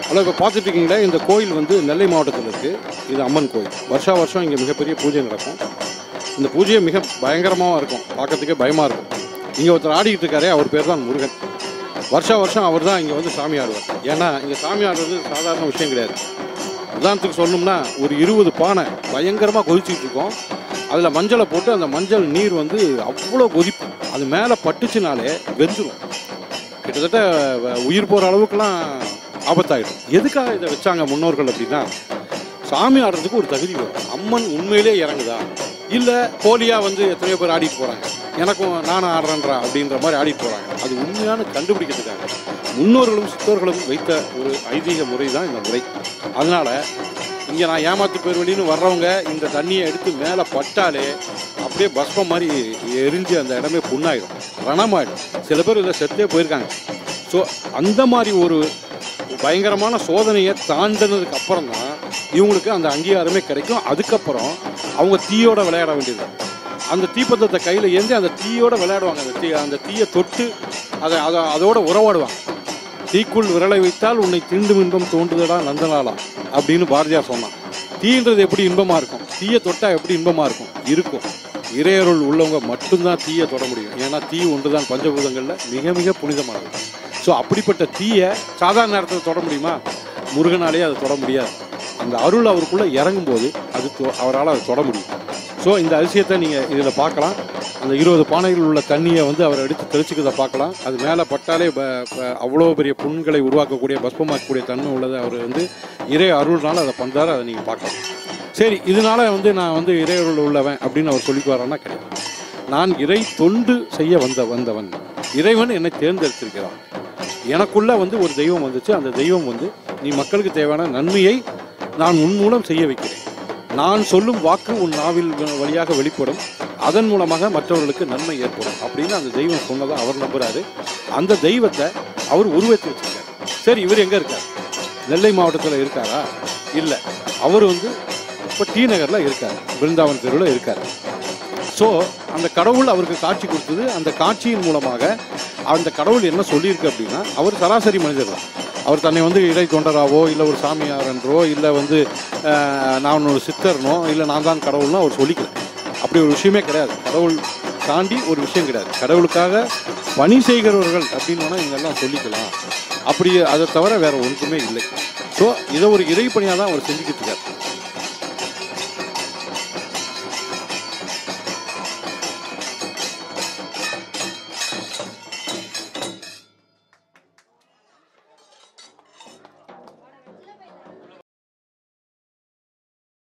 hello இப்போ பார்த்துட்டு இருக்கீங்களா இந்த கோயில் வந்து நெல்லை மாவட்டத்தில் இருக்குது இது அம்மன் கோயில் வருஷா வருஷம் இங்கே மிகப்பெரிய பூஜை நடக்கும் இந்த பூஜையை மிக பயங்கரமாக இருக்கும் பார்க்கறதுக்கே பயமாக இருக்கும் இங்கே ஒருத்தர் ஆடிக்கிட்டு இருக்காரே அவர் பேர் தான் முருகன் வருஷா வருஷம் அவர் தான் இங்கே வந்து சாமி ஆடுவார் ஏன்னா இங்கே சாமி ஆடுறது சாதாரண விஷயம் கிடையாது உதாரணத்துக்கு சொல்லணும்னா ஒரு இருபது பானை பயங்கரமாக கொதிச்சுட்டு இருக்கோம் அதில் மஞ்சளை போட்டு அந்த மஞ்சள் நீர் வந்து அவ்வளோ கொதிப்பு அது மேலே பட்டுச்சுனாலே வெந்துடும் கிட்டத்தட்ட வ- உயிர் போகிற அளவுக்குலாம் ஆபத்தாயிடும் எதுக்காக இதை வச்சாங்க முன்னோர்கள் அப்படின்னா சாமி ஆடுறதுக்கு ஒரு தகுதி வரும் அம்மன் உண்மையிலே இறங்குதா இல்லை போலியாக வந்து எத்தனையோ பேர் ஆடிட்டு போகிறாங்க எனக்கும் நானும் ஆடுறேன்றா அப்படின்ற மாதிரி ஆடிட்டு போகிறாங்க அது உண்மையான கண்டுபிடிக்கிறதுக்காக முன்னோர்களும் சித்தோர்களும் வைத்த ஒரு ஐதீக முறை தான் இந்த முறை அதனால இங்கே நான் ஏமாத்து பேர் வழின்னு வர்றவங்க இந்த தண்ணியை எடுத்து மேலே பட்டாலே அப்படியே பஸ்பம் மாதிரி எரிஞ்சு அந்த இடமே புண்ணாயிடும் ரணமாயிடும் சில பேர் இதில் செத்தே போயிருக்காங்க ஸோ அந்த மாதிரி ஒரு பயங்கரமான சோதனையை தாண்டினதுக்கு அப்புறம் தான் இவங்களுக்கு அந்த அங்கீகாரமே கிடைக்கும் அதுக்கப்புறம் அவங்க தீயோட விளையாட வேண்டியது அந்த தீப்பந்தத்தை கையில் ஏந்தி அந்த தீயோட விளையாடுவாங்க அந்த தீ அந்த தீயை தொட்டு அதை அதை அதோட உறவாடுவாங்க தீக்குள் விரலை வைத்தால் உன்னை தீண்டும் இன்பம் தோன்றுதடா நந்தனாலா அப்படின்னு பாரதியார் சொன்னான் தீன்றது எப்படி இன்பமா இருக்கும் தீயை தொட்டா எப்படி இன்பமா இருக்கும் இருக்கும் இறையருள் உள்ளவங்க மட்டும்தான் தீயை தொட முடியும் ஏன்னா தீ ஒன்றுதான் பஞ்சபூதங்கள்ல மிக மிக புனிதமானது ஸோ அப்படிப்பட்ட தீயை சாதாரண நேரத்தில் தொட முடியுமா முருகனாலே அதை தொட முடியாது அந்த அருள் அவருக்குள்ள இறங்கும் போது அது தொ- அவரால் அதை தொட முடியும் ஸோ இந்த அதிசயத்தை நீங்கள் இதில் பார்க்கலாம் அந்த இருபது பானைகள் உள்ள தண்ணியை வந்து அவர் எடுத்து தெளிச்சுக்கிறத பார்க்கலாம் அது மேலே பட்டாலே ப- ப- அவ்வளோ பெரிய புண்களை உருவாக்கக்கூடிய பஸ்பமாக்கக்கூடிய தன்மை உள்ளதை அவர் வந்து இறை அருள்னால அதை பண்ணுறாரு அதை நீங்கள் பார்க்கலாம் சரி இதனால வந்து நான் வந்து இறை அருள் உள்ளவன் அப்படின்னு அவர் சொல்லிக்குவாரான்னா கிடையாது நான் இறை தொண்டு செய்ய வந்த வந்தவன் இறைவன் என்னை தேர்ந்தெடுத்திருக்கிறான் எனக்குள்ள வந்து ஒரு தெய்வம் வந்துச்சு அந்த தெய்வம் வந்து நீ மக்களுக்கு தேவையான நன்மையை நான் உன் மூலம் செய்ய வைக்கிறேன் நான் சொல்லும் வாக்கு உன் நாவில் வ- வழியாக வெளிப்படும் அதன் மூலமாக மற்றவர்களுக்கு நன்மை ஏற்படும் அப்படின்னு அந்த தெய்வம் சொன்னதை அவர் நம்புறாரு அந்த தெய்வத்தை அவர் உருவத்தி வச்சிருக்காரு சரி இவர் எங்க இருக்கார் நெல்லை மாவட்டத்தில் இருக்காரா இல்லை அவர் வந்து இப்போ டி நகரில் இருக்கார் பிருந்தாவன் தெருவில் இருக்கார் ஸோ அந்த கடவுள் அவருக்கு காட்சி கொடுத்தது அந்த காட்சியின் மூலமாக அந்த கடவுள் என்ன சொல்லியிருக்கு அப்படின்னா அவர் சராசரி மனிதர் தான் அவர் தன்னை வந்து இறை தொண்டராவோ இல்லை ஒரு சாமியாரன்றோ இல்லை வந்து அஹ், நான் ஒரு சித்தர்னோ இல்லை நான் தான் கடவுள்னோ அவர் சொல்லிக்கல அப்படி ஒரு விஷயமே கிடையாது கடவுள் தாண்டி ஒரு விஷயம் கிடையாது கடவுளுக்காக பணி செய்கிறவர்கள் அப்படின்னு வேணால் இவங்கெல்லாம் சொல்லிக்கலாம் அப்படி அதை தவிர வேற ஒன்றுமே இல்லை ஸோ இதை ஒரு இறைப்பணியாக தான் அவர் செஞ்சுக்கிட்டு இருக்கார்